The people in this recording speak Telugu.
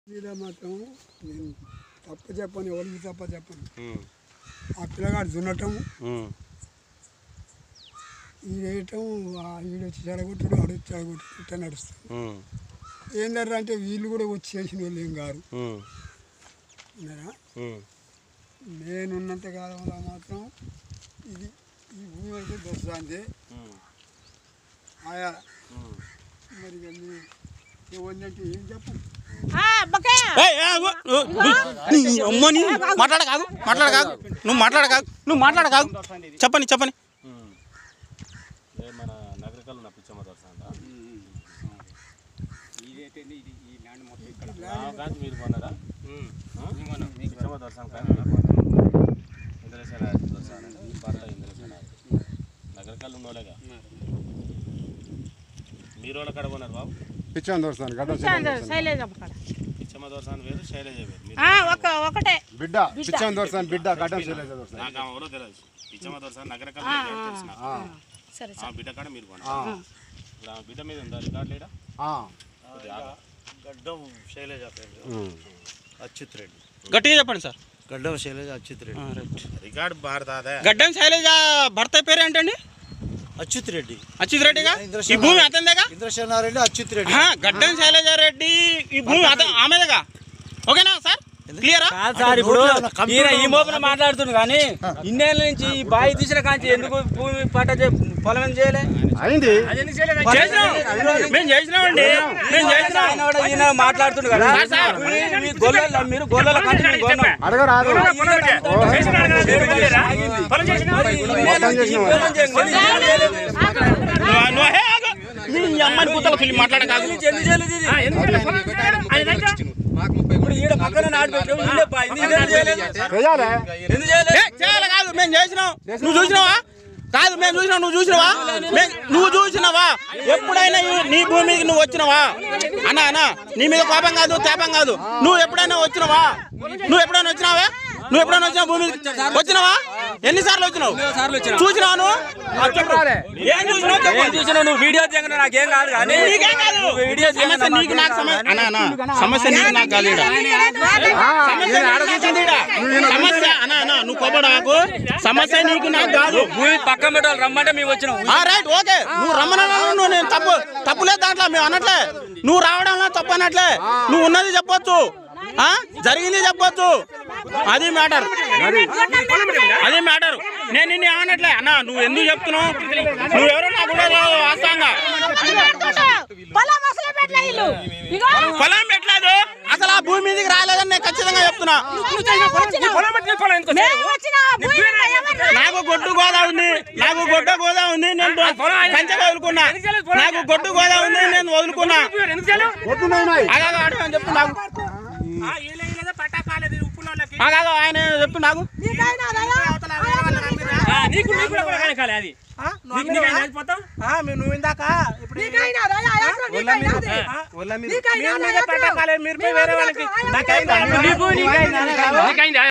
మీద మాత్రం నేను తప్ప చెప్పను ఎవరికి తప్ప చెప్పను ఉమ్, ఆ పిల్లగాడు దున్నటం ఉమ్, ఈడేయటం ఈడొచ్చి చెడగొట్టుడు ఆడొచ్చి చెడగొట్టుడు ఇట్లా నడుస్తుంది ఉమ్, ఏందర్రా అంటే వీళ్ళు కూడా వచ్చి చేసిన వాళ్ళు ఏం కాదు ఉమ్, ఉన్నారా ఉమ్, నేనున్నంత కాలంలో మాత్రం ఇది ఈ భూమి అయితే దొరుకుతుంది ఉమ్, ఆయా ఉమ్. మరి ఇక మీ ఎవరినంటే ఏం చెప్పండి ఏయ్, ఏ, ఆగు. నువ్వు- నువ్వు- నీ అమ్మని మాట్లాడకాగు మాట్లాడకాగు నువ్వు మాట్లాడకాగు నువ్వు మాట్లాడకాగు చెప్పని చెప్పని ఉమ్. ఏ మన నగరికల్ ఉన్న పిచ్చమ్మ దొరసాందా కాంచి మీరు కొన్నారా ఆ? పిచ్చమ్మ దొరసాం కానీ మీరు కొన్నారా? ఇంద్రసేన దొరసాన ఈ భర్త ఇంద్రసేన నగరికల్ ఉన్నోళ్ళేగా మీరు వాళ్ళ కడ కొన్నారు బాబు పిచ్చాను దొరుకుతాను గడ్డ శైలేజమ్మ కాడ పిచ్చమ్మ దొరసాన వేరు శైలజ వేరు మీరు ఆ, ఒక ఒకటే బిడ్డ పిచ్చాను దొరుకుతాను బిడ్డ గడ్డం శైలజ దొరుకుతాను నాకు ఆమె ఎవరో తెలియదు పిచ్చమ్మ దొరసాన నగరికల్ తెలుసు నాకు సరే ఆ బిడ్డ కాడ మీరు కొన్నారు ఇప్పుడు ఆ బిడ్డ మీద ఉందా రికార్డు లేడా కొద్దిగా ఆగు. గడ్డం శైలజ పేరు అచ్యుత్ రెడ్డి గట్టిగా చెప్పండి సార్ గడ్డం శైలజ అచ్యుత్ రెడ్డి ఆ, రైట్. రికార్డు భారతాదే గడ్డం శైలజ భర్త పేరు ఏంటండి అచ్యుత్ రెడ్డి అచ్యుత్ రెడ్డిగా ఈ భూమి అతనిదేగా ఇంద్రసేనారెడ్డి అచ్యుత్ రెడ్డి ఆహా, గడ్డం శైలజ రెడ్డి ఈ భూమి అత ఆమెదేగా ఓకేనా సార్ క్లియరా కాదు సార్ ఇప్పుడు ఈయన ఈ మోపన మాట్లాడుతుంది కానీ ఇన్నేళ్ళ నుంచి ఈ బావి తీసిన కాంచి ఎందుకు భూమి పట్ట చే- పొలం ఏం చేయలే అయింది చేసినాం మేము చేసినామండి మేము చేసినాం ఆయన కూడా ఈయన మాట్లాడుతుంది కదా మీ- మీ గొల్లల మీరు గొల్లల కాంచి మేము కొన్నాం. అడగరాదు మరి ఇన్నేళ్ళ నుంచి ఈ పొలం చేయం. మరి ఎందుకు చేయలేదు? నువ్వు- నువ్వు హే ఆగు. నీ అమ్మని కూతలు పిల్లి మాట్లాడకాగు ఎందుకు చేయలేదు ఇది? ఇప్పుడు ఈడ పక్కన నాటు పెట్టాము ఇల్లే బా- ఇది ఎందుకు చేయలేదు? చేయాలి ఎందుకు చేయలేదు ఏ, చేయాలి కాదు మేము చేసినాం నువ్వు చూసినావా కాదు మేము చూసినాం నువ్వు చూసినావా మే- నువ్వు చూసినావా ఎప్పుడైనా ఈ- నీ భూమికి నువ్వు వచ్చినావా అన్నా అన్నా నీ మీద కోపం కాదు తేపం కాదు నువ్వు ఎప్పుడైనా వచ్చినావా నువ్వు ఎప్పుడైనా వచ్చినావా నువ్వు ఎప్పుడైనా వచ్చినా భూమి వచ్చినావా ఎన్నిసార్లు వచ్చినావు సార్లు వచ్చినా చూసినావు నువ్వు? ఆ, చెప్పు. ఏం చూసినావు చెప్పు. ఏం చూసినా నువ్వు వీడియో దిగన నాకేం కాదు కానీ నీకేం కాదు నువ్వు వీడియో దిగన సమస్య నీకు నాకు సమస్య అన్నా అన్నా సమస్య నీకు నాకు కాదు ఈడ. సమస్య నీకు నాకు కాదు ఈడ. సమస్య అన్నా అన్నా నువ్వు కొబ్బడాకు సమస్య నీకు నాకు కాదు భూమి పక్కన పెట్టాలి రమ్మంటే మేము వచ్చినాం ఆ రైట్ ఓకే నువ్వు రమ్మన్నా నువ్వు నేను తప్పు తప్పు లేదు దాంట్లో మేము అన్నట్లే నువ్వు రావడంలో తప్పు అన్నట్లే నువ్వు ఉన్నది చెప్పొచ్చు ఆ జరిగింది చెప్పొచ్చు అది మ్యాటర్ అది మ్యాటర్ నేను నిన్ను ఏమన్నట్లే అన్న నువ్వు ఎందుకు చెప్తున్నావు నువ్వెవరో నాకు కూడా వాస్తవంగా పొలం అసలు పెట్టలే ఇల్లు ఇగో పొలం పెట్టలేదు అసలు ఆ భూమి మీదకి రాలేదని నేను ఖచ్చితంగా చెప్తున్నా మేము వచ్చిన భూమి మీద ఎవరు నాకు గొడ్డు గోదా ఉంది నాకు గొడ్డ గోదా ఉంది నేను కంచె వదులుకున్నా నాకు గొడ్డు గోదా ఉంది నేను వదులుకున్నా అలాగా ఆడమని చెప్పు నాకు అలాగా ఆయన చెప్పు నాకు నీకైనా దయా? నువ్వు ఇందాక ఇప్పుడు నీకైనా దయా? ఎక్కడ నీకైనా అది? నీకైనా మీరు మీద దయా? పట్టకాలేదు మీరు పోయి వేరే వాళ్ళకి మేము నాకైందా? నీకు- నీకు నీకైందా?